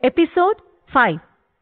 episode five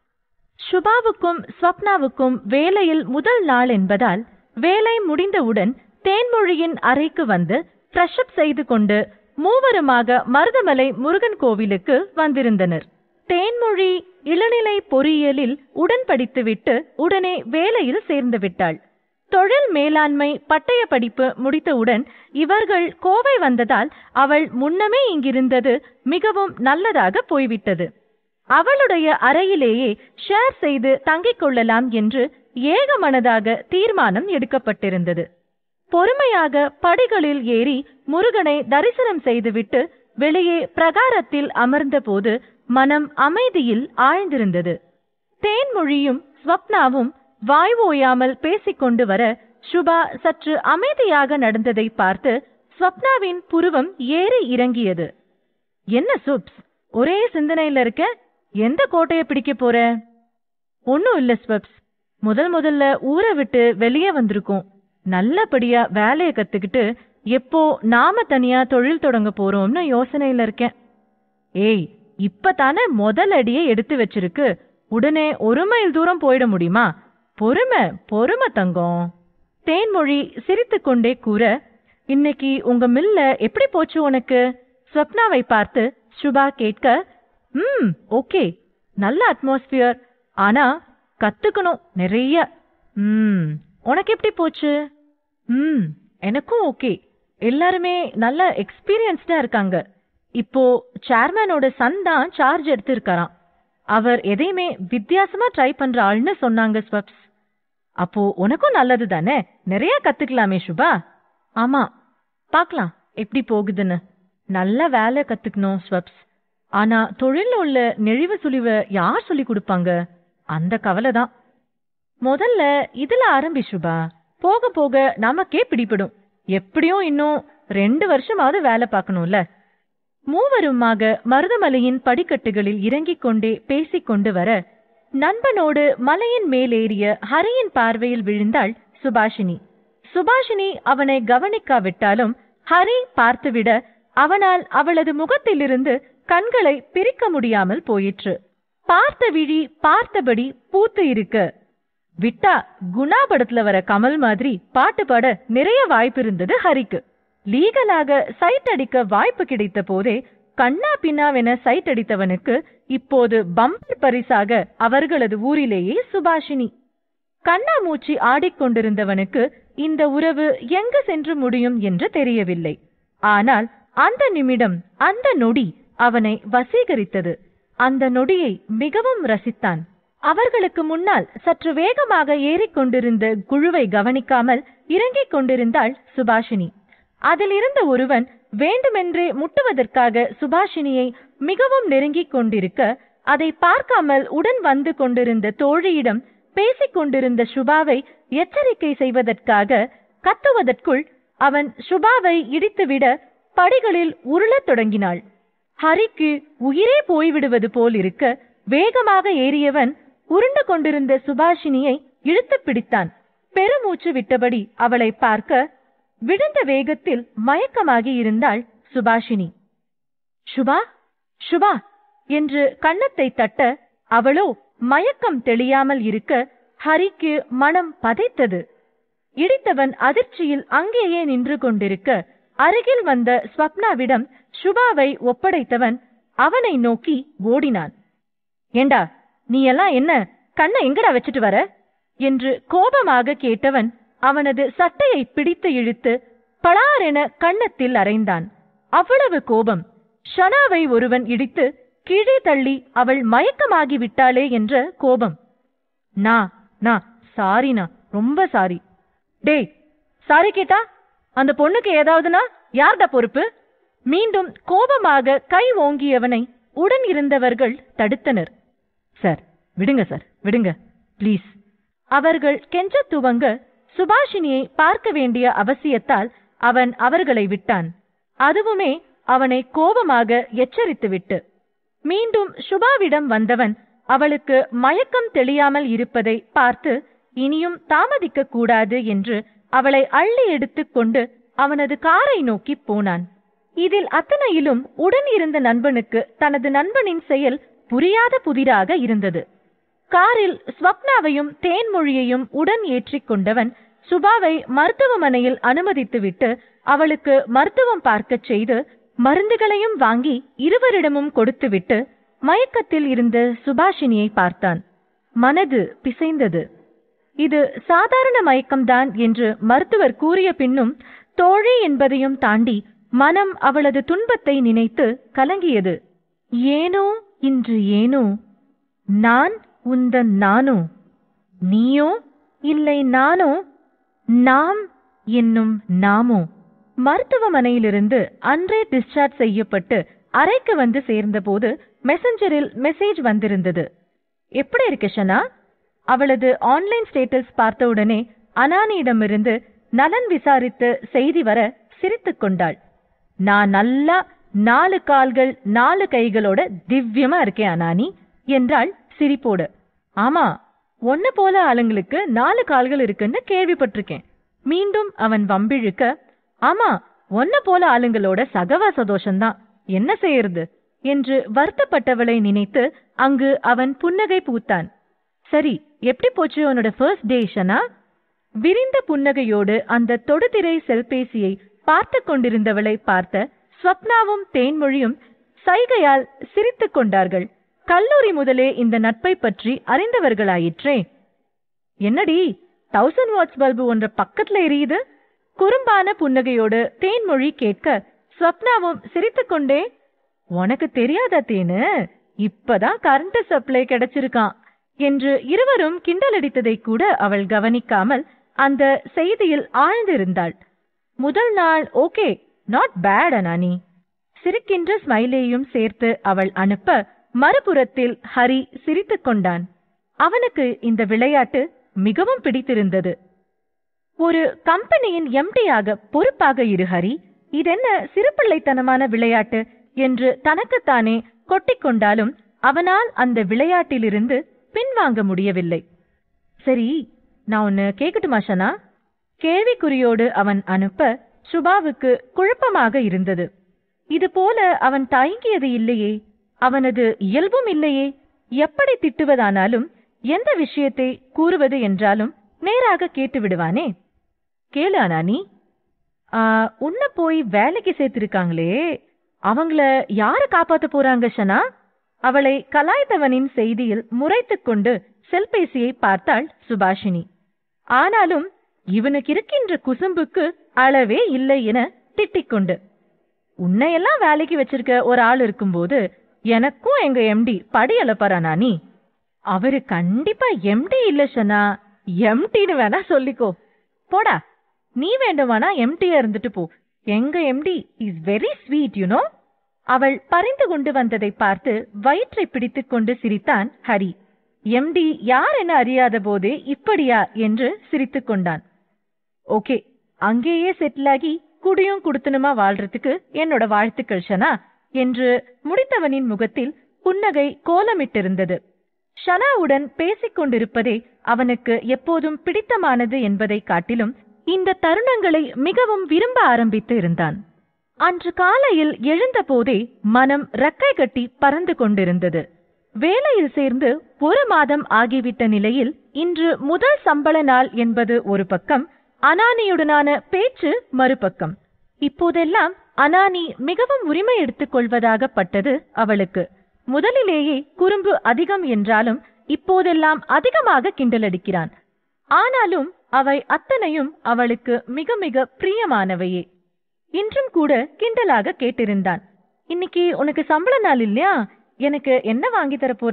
சுபாவுக்கும் ஸ்வப்னாவுக்கும் வேலையில் முதல் நாள் என்பதால் வேலை முடிந்தவுடன் தேன்மொழியின் அறைக்கு வந்து ஃப்ரெஷ் அப் செய்து கொண்டு மூவருமாக மருதமலை முருகன் கோவிலுக்கு வந்திருந்தனர் தேன்மொழி இளநிலை பொறியியலில் உடன் படித்துவிட்டு உடனே வேலையில் சேர்ந்து விட்டாள் தொழில் மேலாண்மை பட்டய படிப்பு முடித்தவுடன் இவர்கள் கோவை வந்ததால் அவள் முன்னமே இங்கிருந்தது மிகவும் நல்லதாக போய்விட்டது அவளுடைய அறையிலேயே ஷேர் செய்து தங்கிக் கொள்ளலாம் என்று ஏகமனதாக தீர்மானம் எடுக்கப்பட்டிருந்தது பொறுமையாக படிகளில் ஏறி முருகனை தரிசனம் செய்துவிட்டு வெளியே பிரகாரத்தில் அமர்ந்தபோது மனம் அமைதியில் ஆழ்ந்திருந்தது தேன்மொழியும் ஸ்வப்னாவும் வாய் ஓயாமல் பேசிக்கொண்டு வர சுபா சற்று அமைதியாக நடந்ததை பார்த்து ஸ்வப்னாவின் புருவம் ஏறி இறங்கியது என்ன சுப்ஸ் ஒரே சிந்தனையில இருக்க எந்த கோட்டைய பிடிக்க போற ஒன்னும் இல்ல ஸ்வப்ஸ் முதல் முதல்ல ஊரை விட்டு வெளியே வந்திருக்கோம் நல்லபடியா வேலையை கத்துக்கிட்டு எப்போ நாம தனியா தொழில் தொடங்க போறோம்னு யோசனையில இருக்கேன் ஏய் இப்பதானே முதல் அடியை எடுத்து வச்சிருக்கு உடனே ஒரு மைல் தூரம் போயிட முடியுமா பொறுமை பொறுமை தங்கம் தேன்மொழி சிரித்துக்கொண்டே கூற இன்னைக்கு உங்க மில்ல எப்படி போச்சு உனக்கு ஸ்வப்னாவை பார்த்து சுபா கேட்க ம் ஓகே நல்ல அட்மாஸ்பியர் ஆனா கத்துக்கணும் நிறைய ம் உனக்கு எப்படி போச்சு ம் எனக்கும் ஓகே எல்லாருமே நல்ல எக்ஸ்பீரியன்ஸ்டா இருக்காங்க இப்போ சேர்மேனோட சன் தான் சார்ஜ் எடுத்திருக்காராம் அவர் எதையுமே வித்தியாசமா ட்ரை பண்ற ஆள்னு சொன்னாங்க ஸ்வப்ஸ் அப்போ உனக்கும் நல்லது தானே நிறைய கத்துக்கலாமே சுபா ஆமா பார்க்கலாம் எப்படி போகுதுன்னு நல்ல வேலை கத்துக்கணும் ஸ்வப்ஸ் ஆனா தொழில்ல உள்ள நெழிவு சுழிவை யார் சொல்லி கொடுப்பாங்க அந்த கவலை தான் முதல்ல இதுல ஆரம்பி சுபா போக போக நமக்கே பிடிபடும் எப்படியும் இன்னும் ரெண்டு வருஷமாவது வேலை பார்க்கணும்ல மூவருமாக மருதமலையின் படிக்கட்டுகளில் இறங்கிக் கொண்டே பேசிக் கொண்டு வர நண்பனோடு மலையின் மேலேறிய ஹரியின் பார்வையில் விழுந்தாள் சுபாஷினி சுபாஷினி அவனை கவனிக்காவிட்டாலும் ஹரி பார்த்துவிட அவனால் அவளது முகத்திலிருந்து கண்களை பிரிக்க முடியாமல் போயிற்று பார்த்த விழி பார்த்தபடி பூத்து இருக்க விட்டா குணா படத்துல வர கமல் மாதிரி பாட்டு பாட நிறைய வாய்ப்பு இருந்தது ஹரிக்கு லீகலாக சைட் அடிக்க வாய்ப்பு கிடைத்த போதே கண்ணா பின்னாவென சைட் அடித்தவனுக்கு இப்போது பம்பர் பரிசாக அவர்களது ஊரிலேயே சுபாஷினி கண்ணா மூச்சி ஆடிக்கொண்டிருந்தவனுக்கு இந்த உறவு எங்கு சென்று முடியும் என்று தெரியவில்லை ஆனால் அந்த நிமிடம் அந்த நொடி அவனை வசீகரித்தது அந்த நொடியை மிகவும் ரசித்தான் அவர்களுக்கு முன்னால் சற்று வேகமாக ஏறிக்கொண்டிருந்த குழுவை கவனிக்காமல் இறங்கிக் கொண்டிருந்தாள் சுபாஷினி அதில் இருந்த ஒருவன் வேண்டுமென்றே முட்டுவதற்காக சுபாஷினியை மிகவும் நெருங்கிக் கொண்டிருக்க அதை பார்க்காமல் உடன் வந்து கொண்டிருந்த தோழியிடம் பேசிக் கொண்டிருந்த சுபாவை எச்சரிக்கை செய்வதற்காக கத்துவதற்குள் அவன் சுபாவை இடித்துவிட படிகளில் உருளத் தொடங்கினாள் ஹரிக்கு உயிரே போய்விடுவது போல் இருக்க வேகமாக ஏறியவன் உருண்டு கொண்டிருந்த சுபாஷினியை இழுத்து பிடித்தான் பெருமூச்சு விட்டபடி அவளை பார்க்க விழுந்த வேகத்தில் மயக்கமாகி இருந்தாள் சுபாஷினி சுபா சுபா என்று கன்னத்தை தட்ட அவளோ மயக்கம் தெளியாமல் இருக்க ஹரிக்கு மனம் பதைத்தது இடித்தவன் அதிர்ச்சியில் அங்கேயே நின்று கொண்டிருக்க அருகில் வந்த ஸ்வப்னாவிடம் சுபாவை ஒப்படைத்தவன் அவனை நோக்கி ஓடினான் ஏண்டா நீ எல்லாம் என்ன கண்ணை எங்கடா வச்சுட்டு வர என்று கோபமாக கேட்டவன் அவனது சட்டையை பிடித்து இழுத்து பளாரென கன்னத்தில் அறைந்தான் அவ்வளவு கோபம் ஷனாவை ஒருவன் இடித்து கீழே தள்ளி அவள் மயக்கமாகி விட்டாளே என்ற கோபம் நா நா சாரிண்ணா ரொம்ப சாரி டேய் சாரி கேட்டா அந்த பொண்ணுக்கு ஏதாவதுனா யார்டா பொறுப்பு மீண்டும் கோபமாக கை ஓங்கியவனை உடன் இருந்தவர்கள் தடுத்தனர் சார் விடுங்க சார் விடுங்க ப்ளீஸ் அவர்கள் கெஞ்ச துவங்க சுபாஷினியை பார்க்க வேண்டிய அவசியத்தால் அவன் அவர்களை விட்டான் அதுவுமே அவனை கோபமாக எச்சரித்துவிட்டு மீண்டும் சுபாவிடம் வந்தவன் அவளுக்கு மயக்கம் தெளியாமல் இருப்பதை பார்த்து இனியும் தாமதிக்க கூடாது என்று அவளை அள்ளி எடுத்துக் கொண்டு அவனது காரை நோக்கி போனான் இதில் அத்தனையிலும் உடன் இருந்த நண்பனுக்கு தனது நண்பனின் செயல் புரியாத புதிராக இருந்தது காரில் ஸ்வப்னாவையும் தேன்மொழியையும் உடன் ஏற்றிக் கொண்டவன் சுபாவை மருத்துவமனையில் அனுமதித்துவிட்டு அவளுக்கு மருத்துவம் பார்க்கச் செய்து மருந்துகளையும் வாங்கி இருவரிடமும் கொடுத்துவிட்டு மயக்கத்தில் இருந்த சுபாஷினியை பார்த்தான் மனது பிசைந்தது இது சாதாரண மயக்கம்தான் என்று மருத்துவர் கூறிய பின்னும் தோழி என்பதையும் தாண்டி மனம் அவளது துன்பத்தை நினைத்து கலங்கியது ஏனோ இன்று ஏனோ நான் உந்தன் நானோ நீயோ இல்லை நானோ நாம் என்னும் நாமோ மருத்துவமனையிலிருந்து அன்றே டிஸ்சார்ஜ் செய்யப்பட்டு அறைக்கு வந்து சேர்ந்தபோது மெசஞ்சரில் மெசேஜ் வந்திருந்தது எப்படி இருக்கு ஷனா அவளது ஆன்லைன் ஸ்டேட்டஸ் பார்த்தவுடனே அனானியிடமிருந்து நலன் விசாரித்து செய்தி வர சிரித்துக் கொண்டாள் நான் நல்லா நாலு கால்கள் நாலு கைகளோட திவ்யமா இருக்கேன் அனானி என்றாள் சிரிப்போடு ஆமா ஒன்ன போல ஆளுங்களுக்கு நாலு கால்கள் இருக்குன்னு கேள்விப்பட்டிருக்கேன் மீண்டும் அவன் வம்பிழுக்க ஆமா ஒன்ன போல ஆளுங்களோட சகவாச தோஷம்தான் என்ன செய்யறது என்று வருத்தப்பட்டவளை நினைத்து அங்கு அவன் புன்னகை பூத்தான் சரி எப்படி போச்சு உன்னோட ஃபர்ஸ்ட் டே ஷனா விரிந்த புன்னகையோடு அந்த தொடுதிரை செல்பேசியை பார்த்து கொண்டிருந்தவளை பார்த்த ஸ்வப்னாவும் தேன்மொழியும் சைகையால் சிரித்துக் கொண்டார்கள் கல்லூரி முதலே இந்த நட்பை பற்றி அறிந்தவர்களாயிற்றே என்னடி தௌசண்ட் வாட்ஸ் பல்பு ஒன்ற பக்கத்துல எரியுது குறும்பான புன்னகையோடு தேன்மொழி கேட்க ஸ்வப்னாவும் சிரித்துக்கொண்டே உனக்கு தெரியாதா தேனு இப்பதான் கரண்ட் சப்ளை கிடைச்சிருக்கான் என்று இருவரும் கிண்டலடித்ததை கூட அவள் கவனிக்காமல் அந்த செய்தியில் ஆழ்ந்திருந்தாள் முதல் நாள் ஓகே நாட் பேட் அனானி சிரிக்கின்ற ஸ்மைலேயும் சேர்த்து அவள் அனுப்ப மறுபுறத்தில் ஹரி சிரித்துக் கொண்டான் அவனுக்கு இந்த விளையாட்டு மிகவும் பிடித்திருந்தது ஒரு கம்பெனியின் எம்டியாக பொறுப்பாக இரு ஹரி இதென்ன சிறுபிள்ளைத்தனமான விளையாட்டு என்று தனக்குத்தானே கொட்டிக்கொண்டாலும் அவனால் அந்த விளையாட்டிலிருந்து பின்வாங்க முடியவில்லை சரி நான் ஒன்னு கேக்கட்டுமா ஷனா கேள்விக்குறியோடு அவன் அனுப்ப சுபாவுக்கு குழப்பமாக இருந்தது இது போல அவன் தயங்கியது இல்லையே அவனது இயல்பும் இல்லையே எப்படி திட்டுவதானாலும் எந்த விஷயத்தை கூறுவது என்றாலும் நேராக கேட்டு விடுவானே கேளு அனானி ஆ, உன்னை போய் வேலைக்கு சேர்த்திருக்காங்களே அவங்கள யாரு காப்பாத்த போறாங்க ஷனா அவளை கலாய்த்தவனின் செய்தியில் முறைத்துக் கொண்டு செல்பேசியை பார்த்தாள் சுபாஷினி ஆனாலும் இவனுக்கு இருக்கின்ற குசும்புக்கு அளவே இல்லை என திட்டிக்கொண்டு உன்னையெல்லாம் வேலைக்கு வச்சிருக்க ஒரு ஆள் இருக்கும்போது எனக்கும் எங்க எம்டி படி அளப்பறானா நீ அவரு கண்டிப்பா எம்டி இல்ல ஷனா எம்டின்னு வேணா சொல்லிக்கோ போடா நீ வேண்டுமானா எம்டியா இருந்துட்டு போ எங்க empty is very sweet you know அவள் பறிந்து கொண்டு வந்ததை பார்த்து வயிற்றை பிடித்துக் கொண்டு சிரித்தான் ஹரி எம்டி யார் என அறியாத போதே இப்படியா என்று சிரித்துக் கொண்டான் ஓகே அங்கேயே செட்டில் ஆகி குடியும் குடுத்தனுமா வாழ்றதுக்கு என்னோட வாழ்த்துக்கள் ஷனா என்று முடித்தவனின் முகத்தில் புன்னகை கோலமிட்டிருந்தது ஷனாவுடன் பேசிக் கொண்டிருப்பதே அவனுக்கு எப்போதும் பிடித்தமானது என்பதை காட்டிலும் இந்த தருணங்களை மிகவும் விரும்ப ஆரம்பித்து இருந்தான் அன்று காலையில் எழுந்தபோதே மனம் ரெக்கை கட்டி பறந்து கொண்டிருந்தது வேலையில் சேர்ந்து ஒரு மாதம் ஆகிவிட்ட நிலையில் இன்று முதல் சம்பள நாள் என்பது ஒரு பக்கம் அனானியுடனான பேச்சு மறுபக்கம் இப்போதெல்லாம் அனானி மிகவும் உரிமை எடுத்துக் கொள்வதாக பட்டது அவளுக்கு முதலிலேயே குறும்பு அதிகம் என்றாலும் இப்போதெல்லாம் அதிகமாக கிண்டலடிக்கிறான் ஆனாலும் அவை அத்தனையும் அவளுக்கு மிக மிக பிரியமானவையே இன்றும் கூட கிண்டலாக கேட்டிருந்தான் இன்னைக்கு உனக்கு சம்பள நாள் இல்லையா எனக்கு என்ன வாங்கி தர போற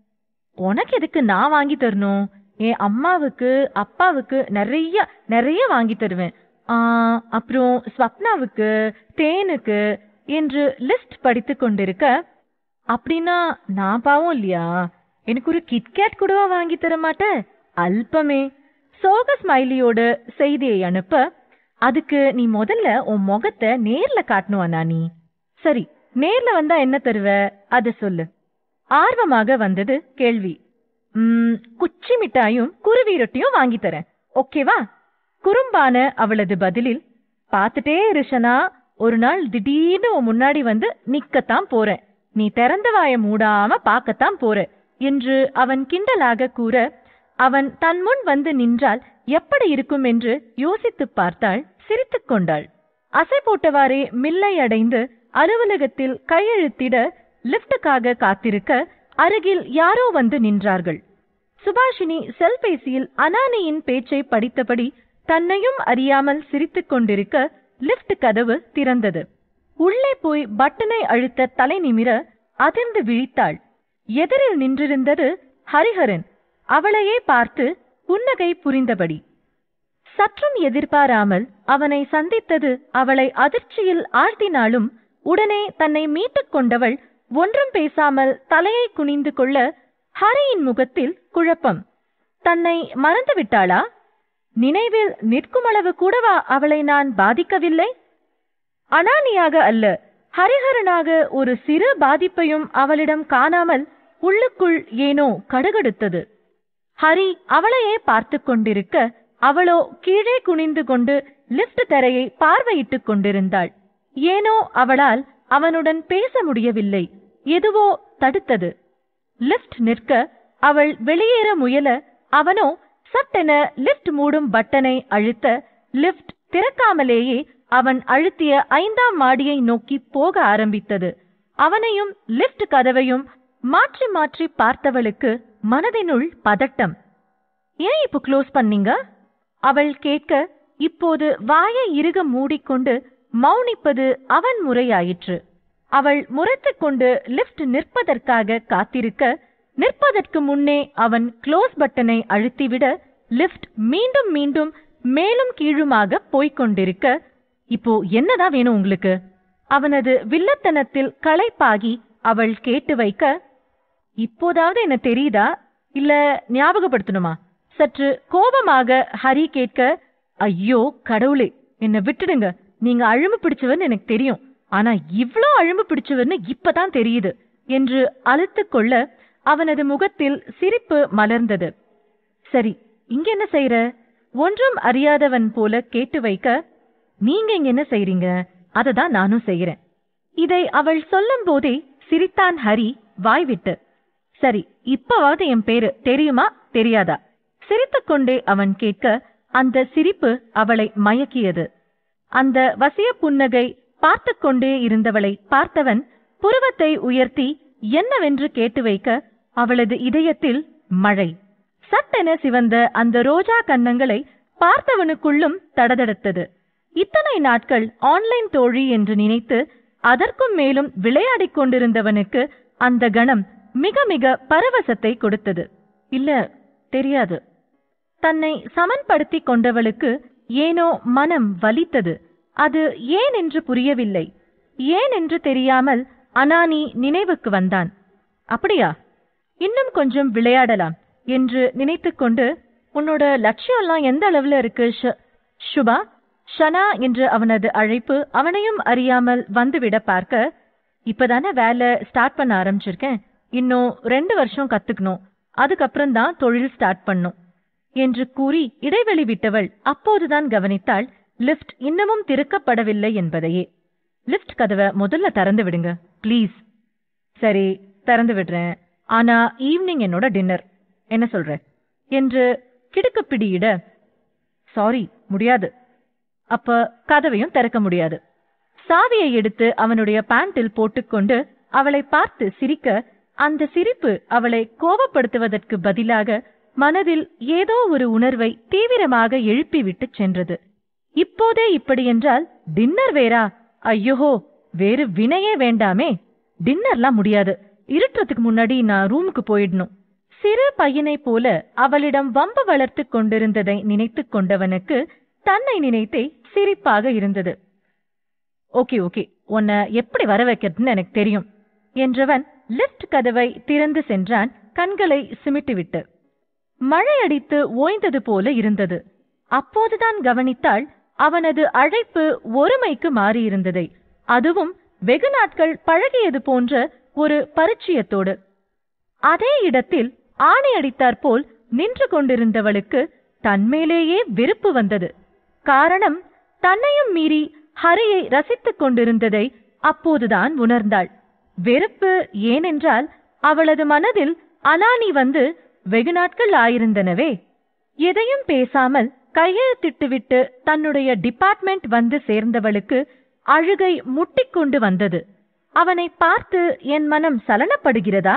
உனக்கு எதுக்கு நான் வாங்கி தரணும் என் அம்மாவுக்கு அப்பாவுக்கு நிறைய நிறைய வாங்கி தருவேன் ஆ, அப்புறம் ஸ்வப்னாவுக்கு தேனுக்கு என்று லிஸ்ட் படித்து கொண்டிருக்க அப்படின்னா நான் பாவம் இல்லையா எனக்கு ஒரு கிட்கேட் கூடவா வாங்கி தர மாட்ட அல்பமே சோக ஸ்மைலியோட செய்தியை அனுப்ப அதுக்கு நீ முதல்ல உன் முகத்தை நேர்ல காட்டணும் அண்ணா நீ சரி நேர்ல வந்தா என்ன தருவ அத சொல்லு ஆர்வமாக வந்தது கேள்வி ம், குச்சி மிட்டாயும் குருவி ரொட்டியும் வாங்கி தரேன் ஓகேவா குறும்பான அவளது பதிலில் பார்த்துட்டே இருஷனா ஒரு நாள் திடீர்னு உன் முன்னாடி வந்து நிக்கத்தான் போறேன் நீ திறந்த வாய மூடாம பார்க்கத்தான் போற என்று அவன் கிண்டலாக கூற அவன் தன் முன் வந்து நின்றால் எப்படி இருக்கும் என்று யோசித்துப் பார்த்தாள் சிரித்துக் கொண்டாள் அசை போட்டவாறே மில்லை அடைந்து அலுவலகத்தில் கையெழுத்திட லிப்டுக்காக காத்திருக்க அருகில் யாரோ வந்து நின்றார்கள் சுபாஷினி செல்பேசியில் அனானியின் பேச்சை படித்தபடி தன்னையும் அறியாமல் சிரித்துக் கொண்டிருக்க லிப்ட் கதவு திறந்தது உள்ளே போய் பட்டனை அழுத்த தலை நிமிர அதிர்ந்து விழித்தாள் எதிரில் நின்றிருந்தது ஹரிஹரன் அவளையே பார்த்து புன்னகை புரிந்தபடி சற்றும் எதிர்பாராமல் அவனை சந்தித்தது அவளை அதிர்ச்சியில் ஆழ்த்தினாலும் உடனே தன்னை மீட்டுக் கொண்டவள் ஒன்றும் பேசாமல் தலையை குனிந்து கொள்ள ஹரியின் முகத்தில் குழப்பம் தன்னை மறந்து விட்டாளா நினைவில் நிற்குமளவு கூடவா அவளை நான் பாதிக்கவில்லை அனானியாக அல்ல ஹரிஹரனாக ஒரு சிறு பாதிப்பையும் அவளிடம் காணாமல் உள்ளுக்குள் ஏனோ கடுகடுத்தது ஹரி அவளையே பார்த்து கொண்டிருக்க அவளோ கீழே குனிந்து கொண்டு லிப்ட் தரையை பார்வையிட்டுக் கொண்டிருந்தாள் ஏனோ அவளால் அவனுடன் பேச முடியவில்லை எதுவோ தடுத்தது லிப்ட் நிற்க அவள் வெளியேற முயல அவனோ சட்டென லிப்ட் மூடும் பட்டனை அழுத்த லிப்ட் திறக்காமலேயே அவன் அழுத்திய ஐந்தாம் மாடியை நோக்கி போக ஆரம்பித்தது அவனையும் லிப்ட் கதவையும் மாற்றி மாற்றி பார்த்தவளுக்கு மனதினுள் பதட்டம் ஏன் இப்போ க்ளோஸ் பண்ணீங்க அவள் கேட்க இப்போது வாயை இறுக மூடிக்கொண்டு மௌனிப்பது அவன் முறையாயிற்று அவள் முறைத்துக் கொண்டு லிப்ட் நிற்பதற்காக காத்திருக்க நிற்பதற்கு முன்னே அவன் க்ளோஸ் பட்டனை அழுத்திவிட லிப்ட் மீண்டும் மீண்டும் மேலும் கீழுமாக போய்க் கொண்டிருக்க இப்போ என்னதான் வேணும் உங்களுக்கு அவனது வில்லத்தனத்தில் களைப்பாகி அவள் கேட்டு வைக்க இப்போதாவது என்ன தெரியுதா இல்ல ஞாபகப்படுத்தணுமா சற்று கோபமாக ஹரி கேட்க ஐயோ கடவுளே என்ன விட்டுடுங்க நீங்க அழும்பு பிடிச்சவர்னு எனக்கு தெரியும் ஆனா இவ்ளோ அழும்பு பிடிச்சவர்னு இப்பதான் தெரியுது என்று அழுத்துக் கொள்ள அவனது முகத்தில் சிரிப்பு மலர்ந்தது சரி இங்க என்ன செய்யற ஒன்றும் அறியாதவன் போல கேட்டு வைக்க நீங்க இங்க என்ன செய்றீங்க அததான் நானும் செய்யறேன் இதை அவள் சொல்லும் போதே சிரித்தான் ஹரி வாய்விட்டு சரி இப்பவாவது என் பேரு தெரியுமா தெரியாதா சிரித்துக்கொண்டே அவன் கேட்க அந்த சிரிப்பு அவளை மயக்கியது அந்த வசிய புன்னகை பார்த்து கொண்டே இருந்தவளை பார்த்தவன் புருவத்தை உயர்த்தி என்னவென்று கேட்டு வைக்க அவளது இதயத்தில் மழை சட்டென சிவந்த அந்த ரோஜா கன்னங்களை பார்த்தவனுக்குள்ளும் தடதடத்தது இத்தனை நாட்கள் ஆன்லைன் தோழி என்று நினைத்து அதற்கும் மேலும் விளையாடிக் கொண்டிருந்தவனுக்கு அந்த கணம் மிக மிக பரவசத்தை கொடுத்தது இல்ல தெரியாது தன்னை சமன்படுத்திக் கொண்டவளுக்கு ஏனோ மனம் வலித்தது அது ஏன் என்று புரியவில்லை ஏன் என்று தெரியாமல் அனானி நினைவுக்கு வந்தான் அப்படியா இன்னும் கொஞ்சம் விளையாடலாம் என்று நினைத்துக்கொண்டு உன்னோட லட்சியம்லாம் எந்த அளவுல இருக்கு ஷ- சுபா ஷனா என்று அவனது அழைப்பு அவனையும் அறியாமல் வந்துவிட பார்க்க இப்பதானே வேலை ஸ்டார்ட் பண்ண ஆரம்பிச்சிருக்கேன் இன்னும் ரெண்டு வருஷம் கத்துக்கணும் அதுக்கப்புறம் தான் தொழில் ஸ்டார்ட் பண்ணும் என்று கூறி இடைவெளி விட்டவள் அப்போதுதான் கவனித்தாள் லிஃப்ட் இன்னமும் திறக்கப்படவில்லை என்பதையே லிஃப்ட் கதவை முதல்ல திறந்து விடுங்க ப்ளீஸ் சரி திறந்து விடுறேன் ஆனா ஈவினிங் என்னோட டின்னர் என்ன சொல்ற என்று கிடுக்குப்பிடியிட சாரி முடியாது அப்ப கதவையும் திறக்க முடியாது சாவியை எடுத்து அவனுடைய பேண்டில் போட்டுக்கொண்டு அவளை பார்த்து சிரிக்க அந்த சிரிப்பு அவளை கோபப்படுத்துவதற்கு பதிலாக மனதில் ஏதோ ஒரு உணர்வை தீவிரமாக எழுப்பிவிட்டு சென்றது இப்போதே இப்படியென்றால் டின்னர் வேறா ஐயோஹோ வேறு வினையே வேண்டாமே டின்னர்லாம் முடியாது இருட்டுறதுக்கு முன்னாடி நான் ரூமுக்கு போயிடணும் சிறு பையனைப் போல அவளிடம் வம்பு வளர்த்துக் கொண்டிருந்ததை நினைத்துக் கொண்டவனுக்கு தன்னை நினைத்தே சிரிப்பாக இருந்தது ஓகே ஓகே உன்னை எப்படி வர வைக்கிறதுன்னு எனக்கு தெரியும் என்றவன் லிஃப்ட் கதவை திறந்து சென்றான் கண்களை சிமிட்டிவிட்டு மழை அடித்து ஓய்ந்தது போல இருந்தது அப்போதுதான் கவனித்தாள் அவனது அழைப்பு ஒருமைக்கு மாறியிருந்ததை அதுவும் வெகு நாட்கள் பழகியது போன்ற ஒரு பரிச்சயத்தோடு அதே இடத்தில் ஆணை அடித்தாற்போல் நின்று கொண்டிருந்தவளுக்கு தன்மேலேயே வெறுப்பு வந்தது காரணம் தன்னையும் மீறி ஹரியை ரசித்துக் கொண்டிருந்ததை அப்போதுதான் உணர்ந்தாள் வெறுப்பு ஏனென்றால் அவளது மனதில் அனானி வந்து வெகு நாட்கள் ஆயிருந்தனவே எதையும் பேசாமல் கையெழுத்திட்டுவிட்டு தன்னுடைய டிபார்ட்மெண்ட் வந்து சேர்ந்தவளுக்கு அழுகை முட்டிக்கொண்டு வந்தது அவனை பார்த்து என் மனம் சலனப்படுகிறதா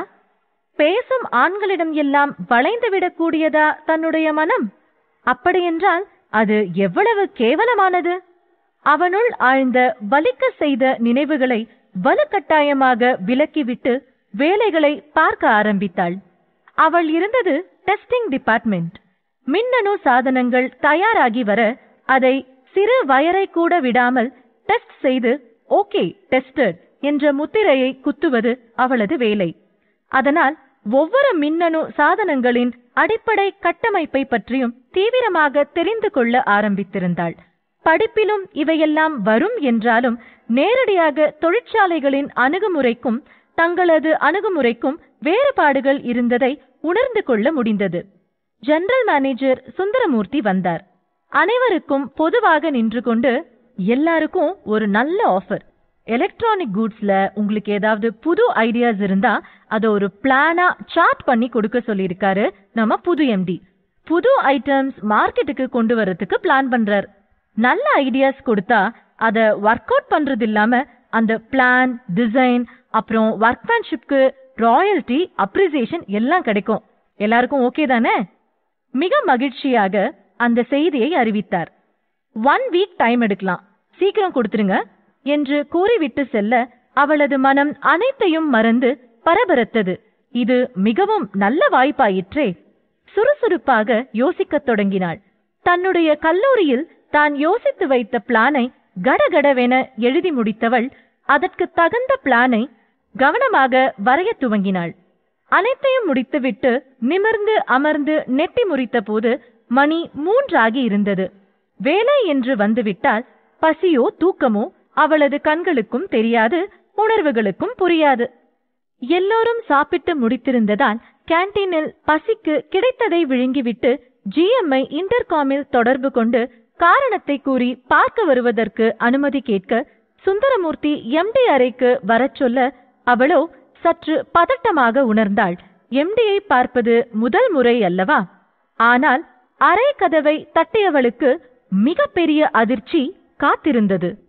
பேசும் ஆண்களிடம் எல்லாம் வளைந்துவிடக் கூடியதா தன்னுடைய மனம் அப்படியென்றால் அது எவ்வளவு கேவலமானது அவனுள் ஆழ்ந்த வலிக்க செய்த நினைவுகளை வலுக்கட்டாயமாக விலக்கிவிட்டு வேலைகளை பார்க்க ஆரம்பித்தாள் அவள் இருந்தது டெஸ்டிங் டிபார்ட்மெண்ட் மின்னணு சாதனங்கள் தயாராகி வர அதை சிறு வயரை கூட விடாமல் டெஸ்ட் செய்து ஓகே டெஸ்டட் என்ற முத்திரையை குத்துவது அவளது வேலை அதனால் ஒவ்வொரு மின்னணு சாதனங்களின் அடிப்படை கட்டமைப்பை பற்றியும் தீவிரமாக தெரிந்து கொள்ள ஆரம்பித்திருந்தாள் படிப்பிலும் இவையெல்லாம் வரும் என்றாலும் நேரடியாக தொழிற்சாலைகளின் அணுகுமுறைக்கும் தங்களது அணுகுமுறைக்கும் வேறுபாடுகள் இருந்ததை உணர்ந்து கொள்ள முடிந்தது ஜெனரல் மேனேஜர் சுந்தரமூர்த்தி வந்தார் அனைவருக்கும் பொதுவாக நின்று கொண்டு எல்லாருக்கும் ஒரு நல்ல ஆஃபர் எலக்ட்ரானிக் கூட்ஸ்ல உங்களுக்கு ஏதாவது புது ஐடியாஸ் இருந்தா அதை ஒரு பிளானா சார்ட் பண்ணி கொடுக்க சொல்லியிருக்காரு நம்ம புது எம்டி புது ஐட்டம்ஸ் மார்க்கெட்டுக்கு கொண்டு வரதுக்கு பிளான் பண்றார் நல்ல ஐடியாஸ் கொடுத்தா அதை ஒர்க் அவுட் பண்றது இல்லாம அந்த பிளான் டிசைன் அப்புறம் ஒர்க்மேன்ஷிப்க்கு ராயல்டி அப்ரிசியேஷன் எல்லாம் கிடைக்கும் எல்லாருக்கும் ஓகே தானே மிக மகிழ்ச்சியாக அந்த செய்தியை அறிவித்தார் ஒன் வீக் டைம் எடுக்கலாம் சீக்கிரம் கொடுத்துருங்க என்று கூறிவிட்டு செல்ல அவளது மனம் அனைத்தையும் மறந்து பரபரத்தது இது மிகவும் நல்ல வாய்ப்பாயிற்றே சுறுசுறுப்பாக யோசிக்கத் தொடங்கினாள் தன்னுடைய கல்லூரியில் தான் யோசித்து வைத்த பிளானை கடகடவென எழுதி முடித்தவள் அதற்கு தகுந்த பிளானை கவனமாக வரையத் துவங்கினாள் அனைத்தையும் முடித்துவிட்டு நிமிர்ந்து அமர்ந்து நெட்டி முறித்த போது மணி மூன்றாகி இருந்தது வேலை என்று வந்துவிட்டால் பசியோ தூக்கமோ அவளது கண்களுக்கும் தெரியாது உணர்வுகளுக்கும் புரியாது எல்லோரும் சாப்பிட்டு முடித்திருந்ததால் கேண்டீனில் பசிக்கு கிடைத்ததை விழுங்கிவிட்டு ஜிஎம்ஐ இன்டர்காமில் தொடர்பு கொண்டு காரணத்தை கூறி பார்க்க வருவதற்கு அனுமதி கேட்க சுந்தரமூர்த்தி எம்டி அறைக்கு வரச் சொல்ல அவளோ சற்று பதட்டமாக உணர்ந்தாள் எம்டியை பார்ப்பது முதல் முறை அல்லவா ஆனால் அறை கதவை தட்டியவளுக்கு மிகப்பெரிய அதிர்ச்சி காத்திருந்தது